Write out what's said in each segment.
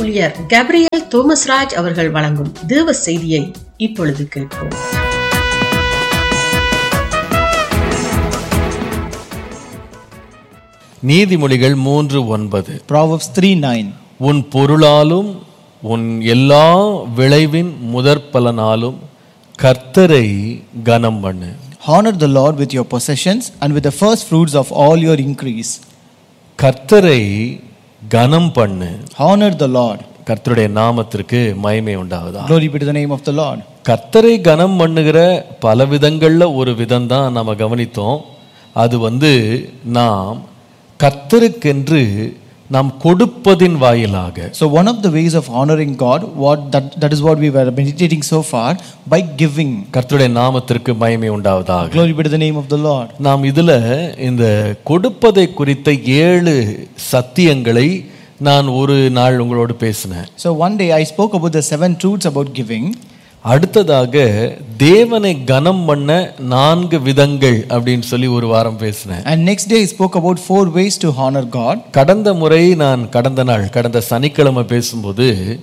ஊழியர் கேப்ரியல் தோமஸ்ராஜ் அவர்கள் வழங்கும் தேவ செய்தியை இப்பொழுது கேட்போம் நீதிமொழிகள் மூன்று ஒன்பது Proverbs 3 9. உன் பொருளாலும் உன் எல்லா விளைவின் முதற் பலனாலும் கர்த்தரை கனம் பண்ணு Honor the Lord with your possessions and with the first fruits of all your increase. கர்த்தரை கனம் பண்ணு Honor the Lord. கர்த்தருடைய நாமத்திற்கு மகிமை உண்டாவதா Glory be to the name of the Lord. கர்த்தரை கனம் பண்ணுகிற பல விதங்கள்ல ஒரு விதம் தான் நம்ம கவனித்தோம் அது வந்து நாம் கர்த்தருக்கென்று நாம் கொடுப்பதின் வாயிலாக So one of the ways of honoring God, what that, that is what we were meditating so far, by giving. கர்த்தருடைய நாமத்திற்கு மகிமை உண்டாவதாக Glory be to the name of the Lord. நாம் இதுல இந்த கொடுப்பதை குறித்த ஏழு சத்தியங்களை நான் ஒரு நாள் உங்களோடு பேசினேன் So one day I spoke about the seven truths about giving. அடுத்ததாக தேவனை கனம் பண்ண நான்கு விதங்கள் அப்படின்னு சொல்லி ஒரு வாரம் பேசினேன் And next day I spoke about four ways to honor God. கடந்த முறை நான் கடந்த நாள் கடந்த சனிக்கிழமை பேசும்போது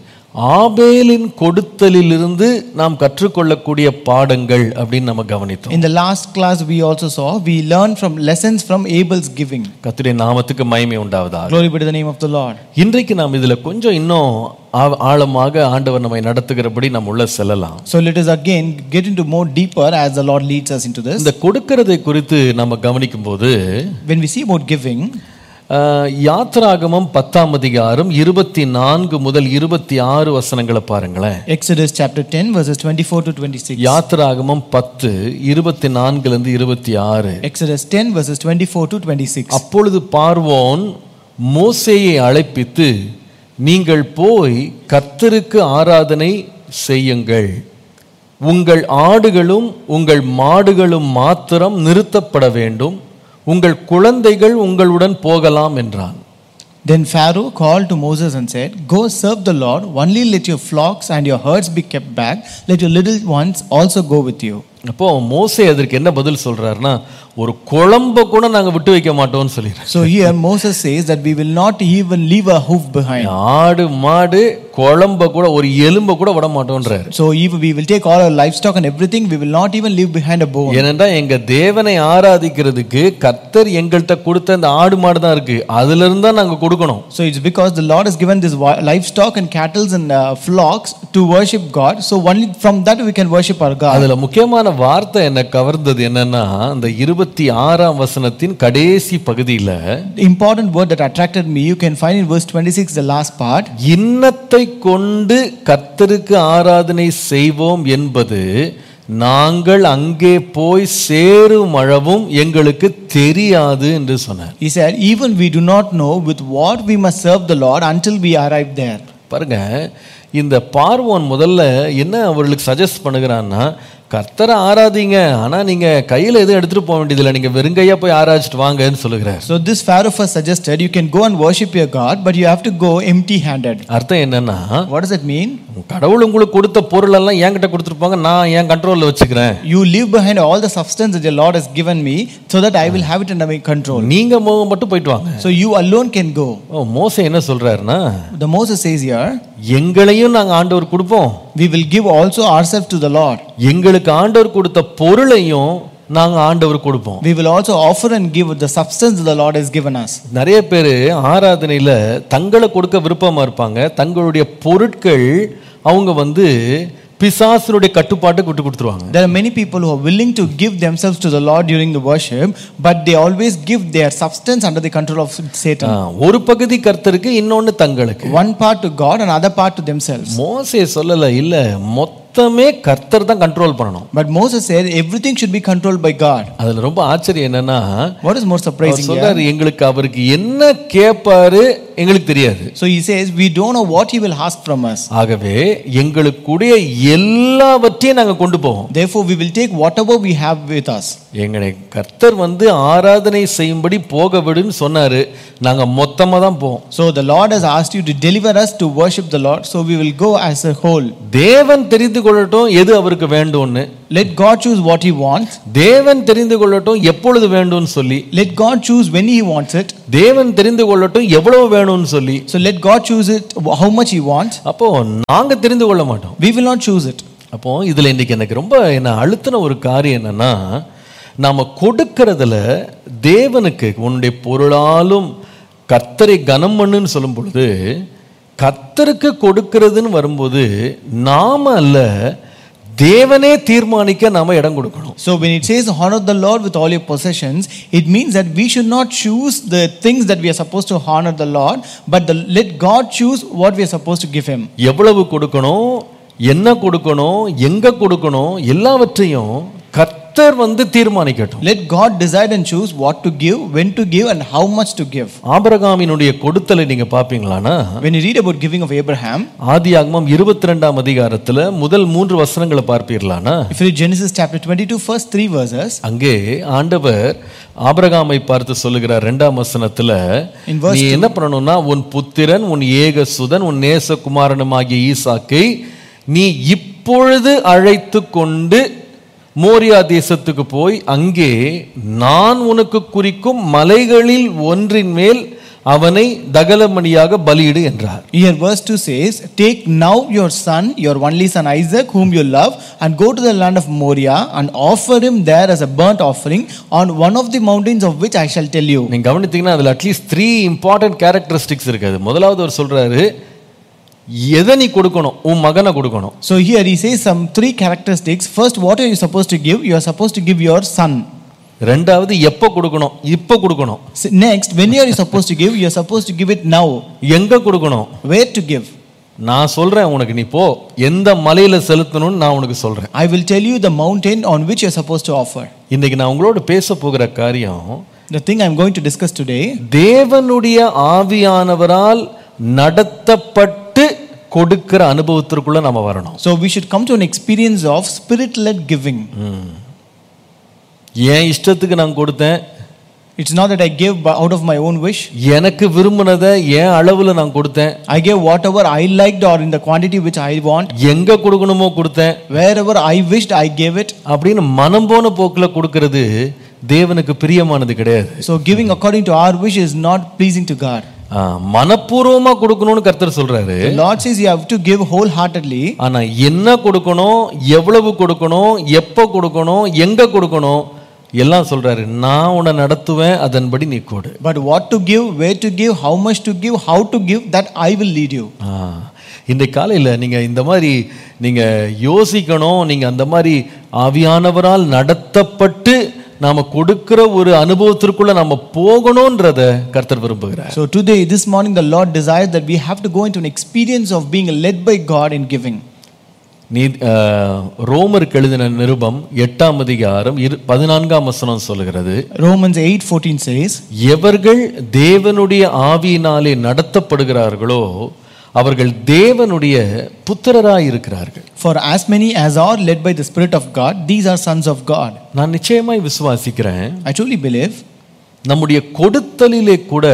ஆபேலின் கொடுத்தலிலிருந்து நாம் கற்றுக்கொள்ளக்கூடிய பாடங்கள் அப்படின்னு நம்ம கவனித்தோம் In the last class we also saw, we learned from lessons from Abel's giving. கர்த்தருடைய நாமத்துக்கு மகிமை உண்டாவதாக Glory be to the name of the Lord. இன்றைக்கு நாம் இதுல கொஞ்சம் இன்னும் ஆ- ஆழமாக ஆண்டவர் நம்மை நடத்துகிறபடி நம்ம உள்ள செல்லலாம் So let us again get into more deeper as the Lord leads us into this. இந்த கொடுக்கிறதை குறித்து நம்ம கவனிக்கும் போது When we see about giving, ஆஹ், யாத்ராகமம் பத்தாம் அதிகாரம் இருபத்தி நான்கு முதல் இருபத்தி ஆறு வசனங்களை பாருங்களேன் Exodus chapter 10, verses 24 to 26. யாத்ராகமம் பத்து இருபத்தி நான்குல இருந்து இருபத்தி ஆறு Exodus 10, verses 24 to 26. அப்பொழுது பார்வோன் மோசேயை அழைப்பித்து நீங்கள் போய் கர்த்தருக்கு ஆராதனை செய்யுங்கள் உங்கள் ஆடுகளும் உங்கள் மாடுகளும் மாத்திரம் நிறுத்தப்பட வேண்டும் உங்கள் குழந்தைகள் உங்களுடன் போகலாம் என்றான் Then Pharaoh called to Moses and said, Go serve the Lord, only let your flocks and your herds be kept back, let your little ones also go with you. அப்போ மோசே அதற்கு என்ன பதில் சொல்றாருன்னா ஒரு குழம்ப கூட நாங்க விட்டு வைக்க மாட்டோம்னு சொல்லிடுறேன் So here Moses says that we will not even leave a hoof behind. ஆடு மாடு குழம்ப கூட ஒரு எலும்ப கூட விட மாட்டோன்றாரு So even we will take all our livestock and everything, we will not even leave behind a bone. ஏனென்றா எங்க தேவனை ஆராதிக்கிறதுக்கு கர்த்தர் எங்கள்கிட்ட கொடுத்த இந்த ஆடு மாடு தான் இருக்கு அதுல இருந்தா நாங்க கொடுக்கணும் So it's because the Lord has given this wi- livestock and cattle and uh, flocks to worship God. So only from that we can worship our God. அதுல முக்கியமான வார்த்தை என்ன கவர்ந்தது என்னன்னா இந்த இருபத்தி ஆறாம் வசனத்தின் கடைசி பகுதியில The important word that attracted me, you can find in verse 26, the last part. இன்னத்தை கொண்டு கர்த்தருக்கு ஆராதனை செய்வோம் என்பது நாங்கள் அங்கே போய் சேரும் அளவும் எங்களுக்கு தெரியாது என்று சொன்னார் He said, Even we do not know with what we must serve the Lord until we arrive there. பாருங்க இந்த பார்வோன் முதல்ல என்ன அவர்களுக்கு சஜஸ்ட் பண்ணுகிறான்னா கர்த்தரை ஆராதிங்க ஆனா நீங்க கையில எதுவும் எடுத்துட்டு போக வேண்டியதில்லை நீங்க வெறுங்கையா போய் ஆராய்ச்சிட்டு வாங்கன்னு சொல்லுகிறார் So this Pharaoh first suggested, You can go and worship your God, but you have to go empty handed. அர்த்தம் என்னன்னா What does it mean? கடவுள் உங்களுக்கு கொடுத்த பொருள் எல்லாம் என்கிட்ட கொடுத்துருப்பாங்க நான் என் கண்ட்ரோல்ல வச்சுக்கிறேன் You leave behind all the substance that your Lord has given me so that I will have it under my control. நீங்க மோ- மட்டும் போயிட்டு வாங்க So you alone can go. ஓ மோசே என்ன சொல்றாருன்னா The Moses says here, எங்களையும் நாங்க ஆண்டவர் கொடுப்போம் We will give also ourselves to the Lord. எங்களுக்கு ஆண்டவர் கொடுத்த பொருளையும் நாங்க ஆண்டவர் கொடுப்போம் We will also offer and give the substance that the Lord has given us. நிறைய பேர் ஆராதனையில தங்களை கொடுக்க விருப்பமா இருப்பாங்க தங்களுடைய பொருட்கள் அவங்க வந்து பிசாசனுடைய கட்டுப்பாட்டுக்கு விட்டு கொடுத்துருவாங்க There are many people who are willing to give themselves to the Lord during the worship, but they always give their substance under the control of ah, Satan. ஒரு பகுதி கர்த்தருக்கு இன்னொன்னு தங்களுக்கு One part to God and other part to themselves. மோசே சொல்லல இல்ல மொத்தமே கர்த்தர் தான் கண்ட்ரோல் பண்ணணும் But Moses said everything should be controlled by God. அதுல ரொம்ப ஆச்சரியம் என்னன்னா What is more our surprising here? சொல்றாரு எங்களுக்கு அவருக்கு என்ன கேட்பாரு எங்களுக்கு தெரியாது So he says, We don't know what he will ask from us. ஆகவே எங்களுக்குடைய எல்லாவற்றையும் நாங்க கொண்டு போவோம் Therefore, we will take whatever we have with us. எங்களை கர்த்தர் வந்து ஆராதனை செய்யும்படி போக விடுன்னு சொன்னாரு நாங்க மொத்தமா தான் போவோம் So the Lord has asked you to deliver us to worship the Lord, so we will go as a whole. தேவன் தெரிந்து கொள்ளட்டும் எது அவருக்கு வேண்டும்னு Let God choose what He wants. தேவன் தெரிந்து கொள்ளட்டும் எப்பொழுது வேண்டும்னு சொல்லி Let God choose when He wants it. தேவன் தெரிந்து கொள்ளட்டும் எவ்வளவு வேணும்னு சொல்லி So let God choose it how much He wants. அப்போ நாங்க தெரிந்து கொள்ள மாட்டோம் We will not choose it. அப்போ இதுல இன்னைக்கு எனக்கு ரொம்ப என்ன அழுத்தின ஒரு காரியம் என்னன்னா நாம கொடுக்கறதுல தேவனுக்கு உன்னுடைய பொருளாலும் கர்த்தரை கனம் பண்ணுன்னு சொல்லும் பொழுது கர்த்தருக்கு கொடுக்கிறதுன்னு வரும்போது நாம அல்ல தேவனே தீர்மானிக்க நாம இடம் கொடுக்கணும் So when it says honor the Lord with all your possessions, it means that we should not choose the things that we are supposed to honor the Lord, but the, let God choose what we are supposed to give Him. எவ்வளவு கொடுக்கணும் என்ன கொடுக்கணும் எங்க கொடுக்கணும் எல்லாவற்றையும் கர்த்தர் வந்து தீர்மானிக்கட்டும் Let God decide and choose what to give, when to give, and how much to give. ஆபிரகாமினுடைய கொடுத்தலை நீங்க பாப்பீங்களானா When you read about giving of Abraham, ஆதியாகமம் இருபத்தி ரெண்டாம் அதிகாரத்துல முதல் மூன்று வசனங்களை பார்ப்பீர்களானா if you read Genesis chapter 22, first three verses, அங்கே ஆண்டவர் ஆபிரகாமை பார்த்து சொல்லுகிறார் ரெண்டாம் வசனத்துல In verse நீ என்ன பண்ணணும்னா உன் புத்திரன் உன் ஏக சுதன் உன் நேசகுமாரனுமாகிய ஈசாக்கை நீ இப்பொழுது அழைத்து கொண்டு மோரியா தேசத்துக்கு போய் அங்கே நான் உனக்கு குறிக்கும் மலைகளில் ஒன்றின் மேல் அவனை தகலமணியாக பலியிடு என்றார் here verse 2 says, Take now your son, your only son Isaac, whom you love, and go to the land of Moriah, and offer him there as a burnt offering on one of the mountains of which I shall tell you. நீங்க கவனித்தீங்கன்னா அதுல at least three important characteristics இருக்குது முதலாவது அவர் சொல்றாரு எதை நீ கொடுக்கணும் உன் மகனை கொடுக்கணும் So here he says some three characteristics. First, what are you supposed to give? You are supposed to give your son. ரெண்டாவது எப்போ கொடுக்கணும் இப்போ கொடுக்கணும் S- Next, when you are supposed to give, you are supposed to give it now. எங்க கொடுக்கணும் Where to give? நான் சொல்றேன் உனக்கு நீ போ எந்த மலையில செலுத்தணும்னு நான் உனக்கு சொல்றேன் I will tell you the mountain on which you are supposed to offer. இன்னைக்கு நான் உங்களோட பேச போகிற காரியம் The thing I am going to discuss today தேவனுடைய ஆவியானவரால் நடத்தப்பட்டு கொடுக்கிற அனுபவத்திற்குள்ள நம்ம வரணும் So we should come to an experience of spirit-led giving. என் இஷ்டத்துக்கு நான் கொடுத்தேன் It's not that I gave by- out of my own wish. எனக்கு விரும்பினதை என் அளவுல நான் கொடுத்தேன் I gave whatever I liked or in the quantity which I want. எங்க கொடுக்கணுமோ கொடுத்தேன் Wherever I wished, I gave it. அப்படின்னு மனம் போன போக்குல கொடுக்கிறது தேவனுக்கு பிரியமானது கிடையாது So giving according to our wish is not pleasing to God. ஆ, மனப்பூர்வமா கொடுக்கணும்னு கர்த்தர் சொல்றாரு The Lord says you have to give wholeheartedly. ஆனா என்ன கொடுக்கணும் எவ்வளவு கொடுக்கணும் எப்ப கொடுக்கணும் எங்க கொடுக்கணும் எல்லாம் சொல்றாரு நான் உன்னை நடத்துவேன் அதன்படி நீ கொடு But what to give, where to give, how much to give, how to give, that I will lead you. ஆ, இன்றைக்கு காலையில் நீங்கள் இந்த மாதிரி நீங்கள் யோசிக்கணும் நீங்கள் அந்த மாதிரி ஆவியானவரால் நடத்தப்பட்டு நாம் கொடுக்கிற ஒரு அனுபவத்திற்குள்ள நம்ம போகணுன்றத கர்த்தர் விரும்புகிறார் So today, this morning, the Lord desires that we have to go into an experience of being led by God in giving. நீ ஆ, ரோமருக்கு எழுதின நிருபம் எட்டாம் அதிகாரம் இரு பதினான்காம் வசனம் சொல்லுகிறது Romans 8:14 says, எவர்கள் தேவனுடைய ஆவியினாலே நடத்தப்படுகிறார்களோ அவர்கள் தேவனுடைய புத்திரராய் இருக்கிறார்கள் For as many as are led by the Spirit of God, these are sons of God. நான் நிச்சயமாய் விசுவாசிக்கிறேன் I truly believe நம்முடைய கொடுத்தலிலே கூட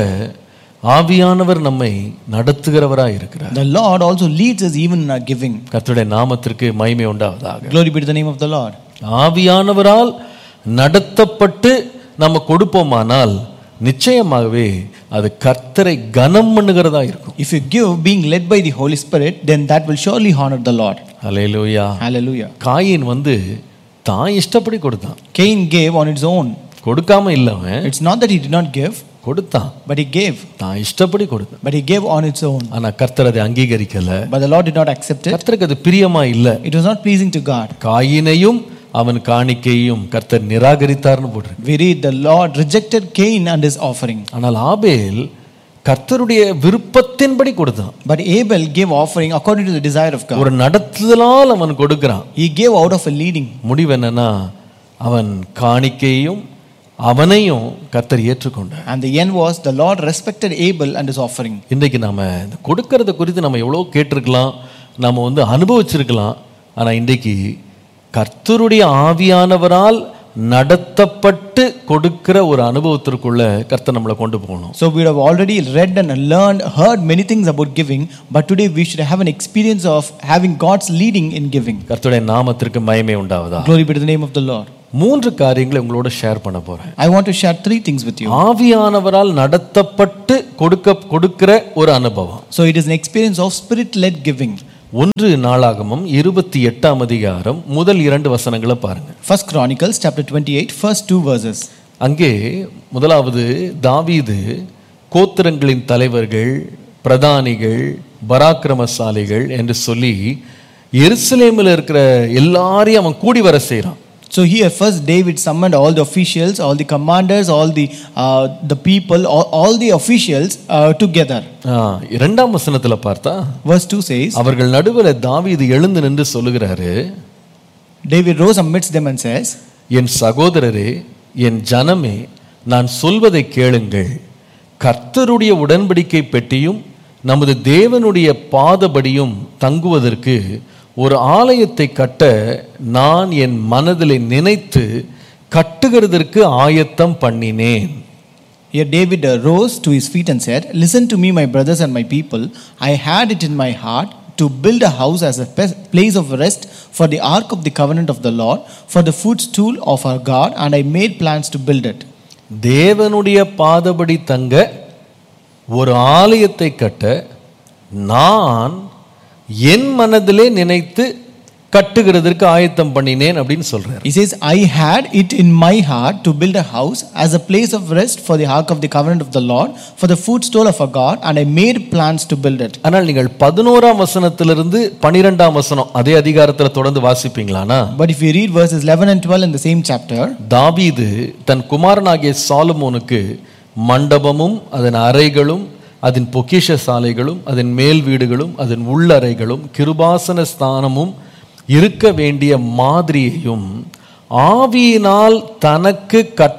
ஆவியானவர் நம்மை நடத்துகிறவராய் இருக்கிறார் the Lord also leads us even in our giving. கர்த்தருடைய நாமத்திற்கு மகிமை உண்டாவதாக Glory be to the name of the Lord. ஆவியானவரால் நடத்தப்பட்டு நம்ம கொடுப்போமானால் நிச்சயமாகவே அது கர்த்தரை கனம் பண்ணுகிறதா இருக்கும் If you give being led by the Holy Spirit, then that will surely honor the Lord. Hallelujah Hallelujah. Coin வந்து தான் இஷ்டப்படி கொடுத்தான் Cain gave on its own. கொடுக்காம இல்லவன் It's not that he did not give, கொடுத்தான் but he gave. தான் இஷ்டப்படி கொடுத்தான் But he gave on its own. ஆனா கர்த்தர் அதை அங்கீகரிக்கல But the Lord did not accept it. கர்த்தருக்கு அது பிரியமா இல்ல It was not pleasing to God. காயினையும் அவன் காணிக்கையும் கர்த்தர் நிராகரித்தார்னு போட்டிருக்கு We read the Lord rejected Cain and his offering. ஆனால் ஆபேல் கர்த்தருடைய விருப்பத்தின்படி கொடுத்தான் But Abel gave offering according to the desire of God. ஒரு நடத்துதலால் அவன் கொடுக்கிறான் He gave out of a leading. முடிவு என்னன்னா அவன் காணிக்கையும் அவனையும் கர்த்தர் ஏற்றுக்கொண்டார் And the end was the Lord respected Abel and his offering. இன்றைக்கு நாம இந்த கொடுக்கறத குறித்து நம்ம எவ்வளோ கேட்டிருக்கலாம் நம்ம வந்து அனுபவிச்சிருக்கலாம் ஆனா இன்றைக்கு கர்த்தருடைய ஆவியானவரால் நடத்தப்பட்டு கொடுக்கிற ஒரு அனுபவத்திற்குள்ள கர்த்தர் நம்மளை கொண்டு போகணும் So we have already read and learned, heard many things about giving, but today we should have an experience of having God's leading in giving. கர்த்தருடைய நாமத்திற்கு மயமே உண்டாவதா Glory be to the name of the Lord. மூன்று காரியங்களை உங்களோட share பண்ண போறேன் I want to share three things with you. ஆவியானவரால் நடத்தப்பட்டு கொடுக்க கொடுக்கிற ஒரு அனுபவம் So it is an experience of spirit-led giving. ஒன்று நாளாகமம் இருபத்தி எட்டாம் அதிகாரம் முதல் இரண்டு வசனங்களை பாருங்க First Chronicles chapter 28, first two verses. அங்கே முதலாவது தாவீது கோத்திரங்களின் தலைவர்கள் பிரதானிகள் பராக்கிரமசாலிகள் என்று சொல்லி எருசலேமில் இருக்கிற எல்லாரையும் அவன் கூடி வர செய்கிறான் So here first David summoned all the officials, all the commanders, all the uh, the people, all, all the officials uh, together. ஆ, இரண்டாம் வசனத்துல பார்த்தா Verse 2 says, அவர்கள் நடுவில் தாவீது எழுந்து நின்று சொல்லுகிறாரு David rose amidst them and says, என் சகோதரரே என் ஜனமே நான் சொல்வதை கேளுங்கள் கர்த்தருடைய உடன்படிக்கை பெட்டியும் நமது தேவனுடைய பாதபடியும் தங்குவதற்கு ஒரு ஆலயத்தை கட்ட நான் என் மனதிலே நினைத்து கட்டுகிறதற்கு ஆயத்தம் பண்ணினேன் Here David uh, rose to his feet and said, Listen to me, my brothers and my people. I had it in my heart to build a house as a pe- place of rest for the ark of the covenant of the Lord, for the footstool of our God, and I made plans to build it. தேவனுடைய பாதபடி தங்க ஒரு ஆலயத்தை கட்ட நான் என் மனதிலே நினைத்து கட்டுகிறதற்கு ஆயத்தம் பண்ணினேன் அப்படின்னு சொல்றார் He says, I had it in my heart to build a house as a place of rest for the ark of the covenant of the Lord, for the footstool of our God, and I made plans to build it. ஆனால் நீங்கள் பதினோராம் வசனத்திலிருந்து பனிரெண்டாம் வசனம் அதே அதிகாரத்தில் தொடர்ந்து வாசிப்பீங்களானா But if you read verses 11 and 12 in the same chapter, தாவீது தன் குமாரனாகிய சாலமோனுக்கு மண்டபமும் அதன் அறைகளும் அதன் பொக்கிஷ சாலைகளும் அதன் மேல் வீடுகளும் அதன் உள்ளறைகளும் கிருபாசன ஸ்தானமும் இருக்க வேண்டிய மாதிரியையும் ஆவியினால் தனக்கு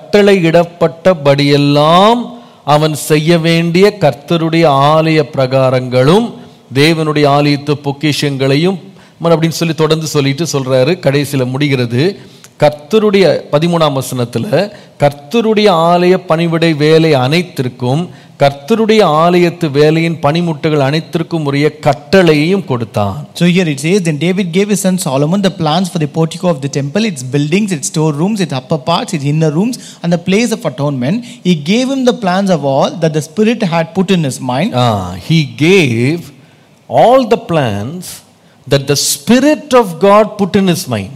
கட்டளையிடப்பட்டபடியெல்லாம் அவன் செய்ய வேண்டிய கர்த்தருடைய ஆலய பிரகாரங்களும் தேவனுடைய ஆலயத்து பொக்கிஷங்களையும் மன அப்படின்னு சொல்லி தொடர்ந்து சொல்லிட்டு சொல்றாரு கடைசியில் முடிகிறது கர்த்தருடைய பதிமூணாம் வசனத்துல கர்த்தருடைய ஆலய பணிவிடை வேலை அனைத்திற்கும் கர்த்தருடைய ஆலயத்து வேலையின் பணிமுட்டுகள் அனைத்திற்கும் உரிய கட்டளையையும் கொடுத்தான் So here it says, Then David gave his son Solomon the plans for the portico of the temple, its buildings, its storerooms, its upper parts, its inner rooms, and the place of atonement. He gave him the plans of all that the Spirit had put in his mind. he gave all the plans that the spirit of god put in his mind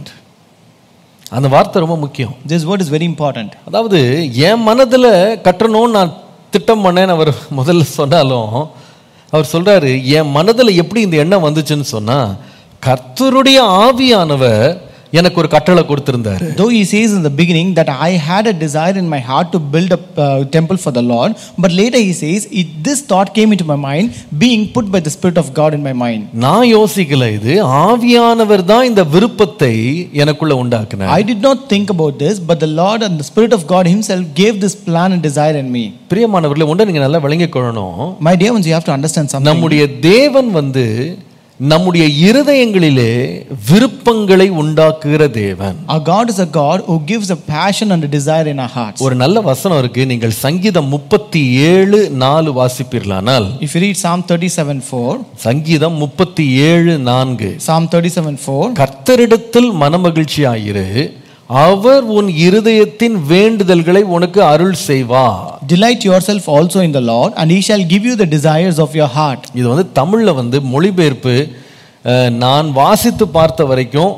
அந்த வார்த்தை ரொம்ப முக்கியம் This word is very important. அதாவது என் மனதில் கட்டணும்னு நான் திட்டம் பண்ணேன்னு அவர் முதல்ல சொன்னாலும் அவர் சொல்றாரு என் மனதில் எப்படி இந்த எண்ணம் வந்துச்சுன்னு சொன்னா கர்த்தருடைய ஆவியானவர் எனக்கு ஒரு கட்டளை கொடுத்திருந்தாரு Though he says in the beginning that I had a desire in my heart to build a uh, temple for the Lord, but later he says, it, This thought came into my mind, being put by the Spirit of God in my mind. நான் யோசிக்கல இது ஆவியானவர் தான் இந்த விருப்பத்தை எனக்குள்ள உண்டாக்குனார் I did not think about this, but the Lord and the Spirit of God Himself gave this plan and desire in me. பிரியமானவர்களே ஒன்றை நீங்க நல்லா விளங்கிக் கொள்ளணும் My dear ones, you have to understand something. நம்முடைய தேவன் வந்து நம்முடைய இருதயங்களிலே விருப்பங்களை உண்டாக்குகிற தேவன் Our God is a God who gives a passion and a desire in our hearts. ஒரு நல்ல வசனம் இருக்கு நீங்கள் சங்கீதம் முப்பத்தி ஏழு நாலு வாசிப்பீர்களானால் If you read Psalm 37 4, சங்கீதம் முப்பத்தி ஏழு நான்கு Psalm 37 4, கர்த்தரிடத்தில் மனமகிழ்ச்சியாயிரு அவர் உன் இருதயத்தின் வேண்டுதல்களை உனக்கு அருள் செய்வா delight yourself also in the Lord, and He shall give you the desires of your heart. இது வந்து தமிழ்ல வந்து மொழிபெயர்ப்பு அஹ், நான் வாசித்து பார்த்த வரைக்கும்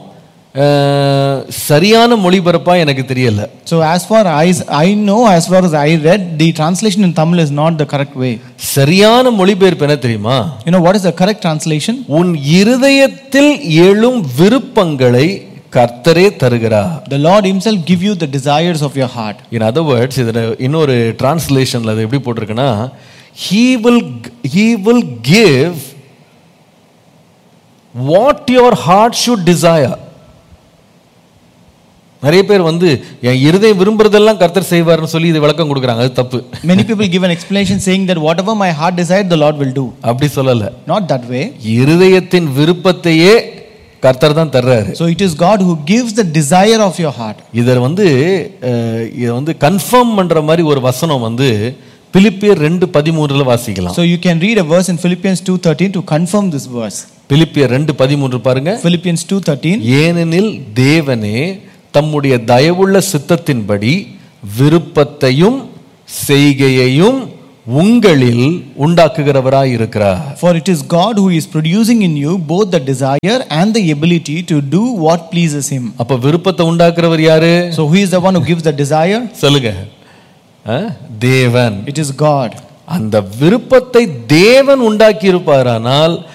அஹ், சரியான மொழிபெயர்ப்பா எனக்கு தெரியல So, as far as I know, as far as I read, the translation in Tamil is not the correct way. சரியான மொழிபெயர்ப்பு என்ன தெரியுமா You know what is the correct translation? உன் இருதயத்தில் எழும் விருப்பங்களை கர்த்தரே தருகிறார் The Lord Himself give you the desires of your heart. In other words இதில் இன்னொரு டிரான்ஸ்லேஷனில் அது எப்படி போட்டிருக்குன்னா he will he will give what your heart should desire நிறைய பேர் வந்து என் இருதயம் விரும்புறதெல்லாம் கர்த்தர் செய்வார்னு சொல்லி இது விளக்கம் கொடுக்குறாங்க அது தப்பு Many people give an explanation saying that whatever my heart desired, the Lord will do. அப்படி சொல்லலை Not that way. இருதயத்தின் விருப்பத்தையே கர்த்தர் தான் தர்றாரு So it is God who gives the desire of your heart. இதை வந்து அஹ், இதை வந்து கன்ஃபார்ம் பண்ற மாதிரி ஒரு வசனம் வந்து பிலிப்பியர் ரெண்டு பதிமூன்றுல வாசிக்கலாம் So you can read a verse in Philippians 2:13 to confirm this verse. பிலிப்பியர் ரெண்டு பதிமூன்று பாருங்க Philippians 2:13 ஏனெனில் தேவனே தம்முடைய தயவுள்ள சித்தத்தின்படி விருப்பத்தையும் செய்கையையும் உங்களில் உண்டாக்குகிறவராய் இருக்கிறார் For it is God who is producing in you both the desire and the ability to do what pleases him. அப்ப விருப்பத்தை உண்டாக்குறவர் யாரு So who is the one who gives the desire? சொல்லுங்க அஹ், தேவன் It is God. அந்த விருப்பத்தை தேவன் உண்டாக்கி இருப்பாரானால்